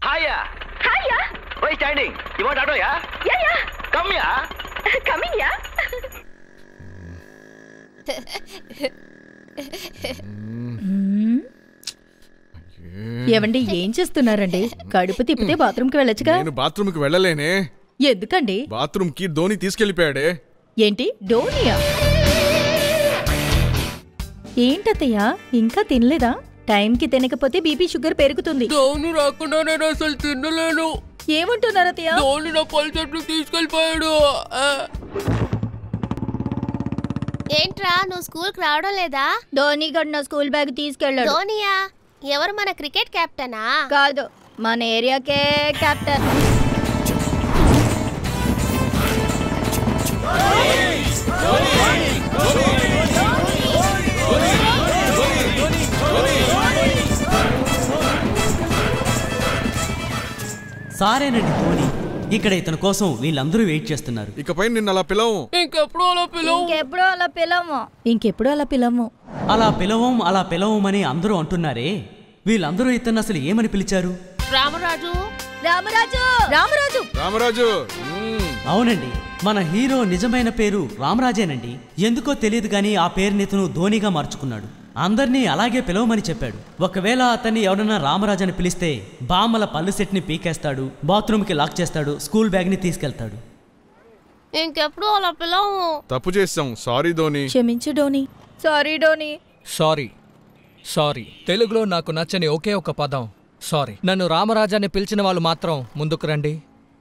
హాయా హాయా why standing you want auto yeah yeah yeah come yeah coming yeah ఏమండి ఏం చేస్తున్నారండి కడుపు తిప్పితే బాత్రూమ్కి వెళ్ళొచ్చుగా నేను బాత్రూమ్కి వెళ్ళలేనే ఎందుకండి బాత్రూమ్కి ధోని తీసుకెళ్లిపోయాడే ఏంటి డోనియా ఏంటత్తయ్య ఇంకా తినలేదా టైంకి తినకపోతే బీపీ షుగర్ పెరుగుతుంది దోని రాకుండా నేను అసలు తినలేను ఏమంటున్నారు అత్తయ్య దోని నా పళ్ళు చెట్లు తీసుకెళ్ళిపోయాడు ఆ. ఏంట్రా నువ్వు స్కూల్కి రావడం లేదా ధోని గడ్ నా స్కూల్ బ్యాగ్ తీసుకెళ్ళాడు ధోనియా ఎవరు మన క్రికెట్ కెప్టెనా కాదు మన ఏరియాకే కెప్టెన్ సారేనండి ధోని ఇక్కడ ఇతని కోసం వీళ్ళందరూ వెయిట్ చేస్తున్నారు ఇకపై నిన్ను అలా పిలవం ఇంకెప్పుడు అలా పిలవు ఇంకెప్పుడు అలా పిలము ఇంకెప్పుడు అలా పిలము అలా పిలవం అలా పిలవమని అందరూ అంటున్నారే వీళ్ళందరూ ఇతన్ని అసలు ఏమని పిలిచారు రామరాజు రామరాజు రామరాజు రామరాజు మ్మ్. అవునండి మన హీరో నిజమైన పేరు రామరాజేనండి ఎందుకో తెలియదు కానీ ఆ పేరుని ఇతను ధోనిగా మార్చుకున్నాడు అందరినీ అలాగే పిలవమని చెప్పాడు ఒకవేళ అతన్ని ఎవడన్నా రామరాజు అని పిలిస్తే బామ్మల పళ్ళు సెట్ని పీకేస్తాడు బాత్రూమ్కి లాక్ చేస్తాడు స్కూల్ బ్యాగ్ని తీసుకెళ్తాడు ఇంకెప్పుడు అలా పిలవు తప్పు చేసాం సారీ ధోని క్షమించు Dhoni sorry Dhoni sorry sorry తెలుగులో నాకు నచ్చని ఒకే ఒక పదం సారీ నన్ను రామరాజాన్ని పిలిచిన వాళ్ళు మాత్రం ముందుకు రండి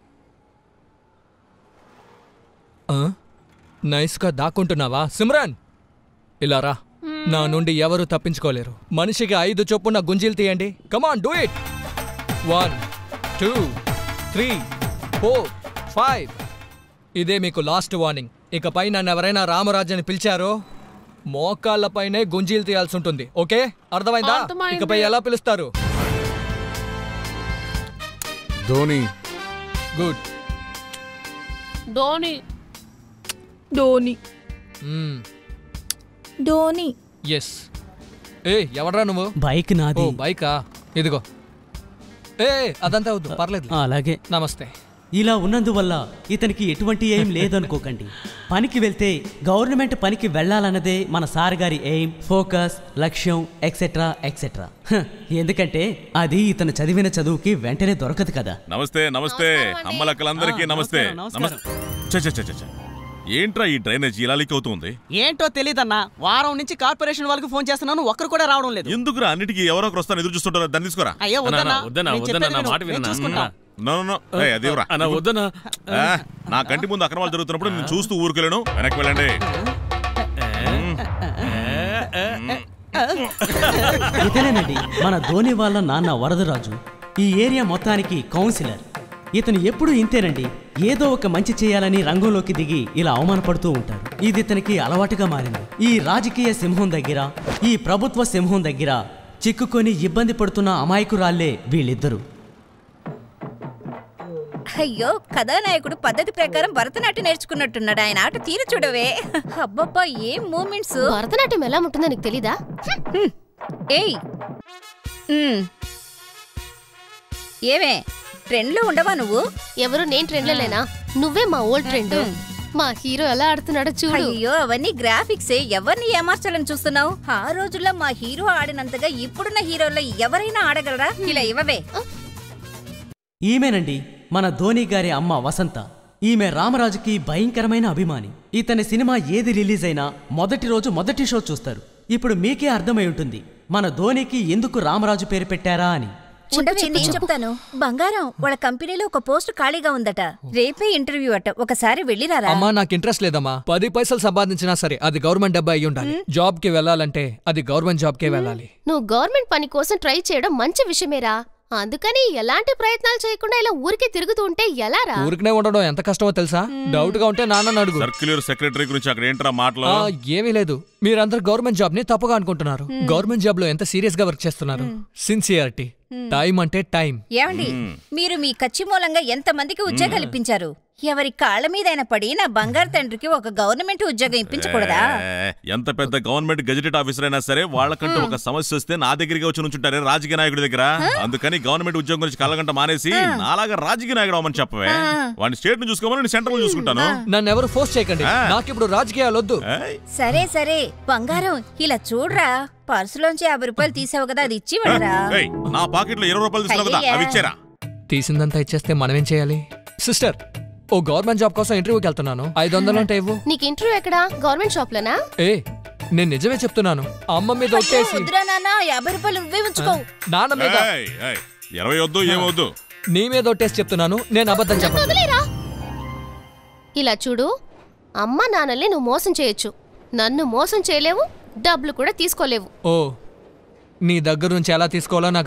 ఆ? నైస్గా దాక్కుంటున్నావా సిమ్రాన్ ఇలా రా నా నుండి ఎవరు తప్పించుకోలేరు మనిషికి ఐదు చొప్పున గుంజీలు తీయండి come on do it one two three four five ఇదే మీకు లాస్ట్ వార్నింగ్ ఇకపై నన్ను ఎవరైనా రామరాజని పిలిచారో మోకాళ్ళపైనే గుంజీలు తీయాల్సి ఉంటుంది ఓకే అర్థమైందా అర్థమైంది. ఇకపై ఎలా పిలుస్తారు ధోని గుడ్ ధోని డోని డోని ఎస్ ఏ ఎవడ్రా నువ్వు బైక్ ఓ నాది బైకా ఇదిగో ఏ అదంతా వద్దు పర్లేదు ఆ, అలాగే నమస్తే ఇలా ఉన్నందువల్ల ఇతనికి ఎటువంటి ఎయిమ్ లేదనుకోకండి పనికి వెళ్తే గవర్నమెంట్ పనికి వెళ్ళాలన్నదే మన సార్ గారి ఎయిమ్ ఫోకస్ లక్ష్యం ఎక్సెట్రా ఎక్సెట్రా హ, ఎందుకంటే అది ఇతను చదివిన చదువుకి వెంటనే దొరకదు కదా నమస్తే నమస్తే నమస్కారం అండి. అమ్మలక్కలందరికీ ఆ, నమస్తే నమస్కారం, నమస్తే చ చ చ చ, చ. ఏంట్రా ఈ డ్రైనేజ్ ఇలా లీక్ అవుతుంది ఏంటో తెలీదన్నా వారం నుంచి కార్పొరేషన్ వాళ్ళకి ఫోన్ చేస్తున్నాను ఒక్కరు కూడా రావడం లేదు ఎందుకురా అన్నిటికీ ఎవరో ఒకరు వస్తాను ఎదురు చూస్తుంటారు దాన్ని తీసుకురా అయ్యా వద్దన్నా వద్దన్నా, నేను వద్దన్నా, చెప్పేది నా విను. మాట నేను వినన్నా. చూసుకుంటా. నో నో, నో ఏయ్, అదేవరా అన్న వద్దనా ఆ, నా కంటి ముందు అక్రమాలు జరుగుతున్నప్పుడు నేను చూస్తూ ఊరికెళ్ళను వెనక్కి వెళ్ళండి ఇతనేనండి మన ధోని వాళ్ళ నాన్న వరదరాజు ఈ ఏరియా మొత్తానికి కౌన్సిలర్ ఇతను ఎప్పుడూ ఇంతేనండి ఏదో ఒక మంచి చేయాలని రంగంలోకి దిగి ఇలా అవమానపడుతూ ఉంటారు ఇది ఇతనికి అలవాటుగా మారింది ఈ రాజకీయ సింహం దగ్గర ఈ ప్రభుత్వ సింహం దగ్గర చిక్కుకొని ఇబ్బంది పడుతున్న అమాయకురాళ్లే వీళ్ళిద్దరూ అయ్యో కథానాయకుడు పద్ధతి ప్రకారం భరతనాట్యం నేర్చుకున్నట్టున్నాడు ఆయన ఆట తీరు చూడవే అబ్బబ్బా ఏం మూమెంట్స్ భరతనాట్యం ఎలా ఉంటుందో నీకు తెలీదా ఏయ్ ఉమ్. ఏమే ట్రెండ్లో ఉండవా నువ్వు ఎవరు నేను ట్రెండ్లో లేనా నువ్వే మా ఓల్డ్ ట్రెండ్ మా హీరో ఎలా ఆడుతున్నాడో చూడు అయ్యో అవన్నీ గ్రాఫిక్సే ఎవరిని ఏమార్చాలని చూస్తున్నావు ఆ రోజుల్లో మా హీరో ఆడినంతగా ఇప్పుడున్న హీరోల్లో ఎవరైనా ఆడగలరా ఇలా ఇవ్వవే ఈమెనండి మన ధోని గారి అమ్మ వసంత ఈమె రామరాజుకి భయంకరమైన అభిమాని ఇతని సినిమా ఏది రిలీజ్ అయినా మొదటి రోజు మొదటి షో చూస్తారు ఇప్పుడు మీకే అర్థమై ఉంటుంది మన ధోనికి ఎందుకు రామరాజు పేరు పెట్టారా అని ఉండవే చెప్పు, నేను చెప్పు. చెప్తాను బంగారం వాళ్ళ కంపెనీలో ఒక పోస్ట్ ఖాళీగా ఉందట రేపే ఇంటర్వ్యూ అట ఒకసారి వెళ్ళిరారా అమ్మా నాకు ఇంట్రెస్ట్ లేదమ్మా పది పైసలు సంపాదించినా సరే అది గవర్నమెంట్ డబ్బా అయి ఉండాలి జాబ్ కి వెళ్ళాలంటే అది గవర్నమెంట్ జాబ్ కే వెళ్ళాలి నువ్వు గవర్నమెంట్ పని కోసం ట్రై చేయడం మంచి విషయమేరా అందుకని ఎలాంటి ప్రయత్నాలు చేయకుండా ఇలా ఊరికే తిరుగుతూ ఉంటే ఎలారా ఊరికనే ఉండడం ఎంత కష్టమో తెలుసా డౌట్ గా ఉంటే నాన్న అడుగు సర్క్యులర్ సెక్రటరీ గురించి అక్కడ ఏంట్రా మాటలు ఆ, ఏమీ లేదు మీరందరూ గవర్నమెంట్ జాబ్ ని తప్పుగా అనుకుంటున్నారు గవర్నమెంట్ జాబ్ లో ఎంత సీరియస్ గా వర్క్ చేస్తున్నారు సిన్సియారిటీ టైం అంటే టైం ఏమండి మీరు మీ కచ్చి మూలంగా ఎంత మందికి ఉద్యోగాలు ఇప్పించారు ఎవరి కాళ్ళ మీదైనా పడి నా బంగారు తండ్రికి ఒక గవర్నమెంట్ ఉద్యోగం ఇప్పించకూడదా ఏ, ఎంత పెద్ద గవర్నమెంట్ గెజెటెడ్ ఆఫీసర్ అయినా సరే వాళ్ళకంటూ ఒక సమస్య వస్తే నా దగ్గరికి వచ్చి నుంచుంటారే రాజకీయ నాయకుడి దగ్గర అందుకని గవర్నమెంట్ ఉద్యోగం గురించి కలగంట మానేసి నాలాగా రాజకీయ నాయకుడు అవ్వమని చెప్పవే వాడిని స్టేట్ ను చూసుకోమని నేను సెంట్రల్ చూసుకుంటాను నన్ను ఎవరు ఫోర్స్ చేయకండి ఆ. నాకిప్పుడు రాజకీయాలు వద్దు ఏయ్, సరే సరే బంగారం ఇలా చూడరా పర్సులోంచి యాభై రూపాయలు తీసావు కదా అది ఇచ్చి వెళ్ళరా ఏయ్, నా పాకెట్ లో ఇరవై రూపాయలు తీసుకున్నావు కదా అయ్యయ్య. అవి ఇచ్చారా తీసిందంతా ఇచ్చేస్తే మనమేం చేయాలి సిస్టర్ ఓ గవర్నమెంట్ జాబ్ కోసం ఇంటర్వ్యూకి వెళ్తున్నాను ఐదు వందలు అంటే ఇవ్వు నీకు ఇంటర్వ్యూ ఎక్కడా గవర్నమెంట్ షాప్ లోనా ఏ నేను నిజమే చెప్తున్నాను అమ్మ మీద అయ్యో, ఒట్టేసి వద్దురా నాన్న యాభై రూపాయలు నువ్వే ఉంచుకో నాన్న మీద ఏయ్, ఏయ్, ఇరవై వద్దు ఏమొద్దు నీ మీద ఒట్టేసి చెప్తున్నాను నేను అబద్ధం చెప్పను వదిలేరా ఇలా చూడు అమ్మ నాన్నల్ని నువ్వు మోసం చేయొచ్చు నన్ను మోసం చేయలేవు డబ్బులు కూడా తీసుకోలేవు ఓ నీ దగ్గర నుంచి ఎలా తీసుకోవాలో నాకు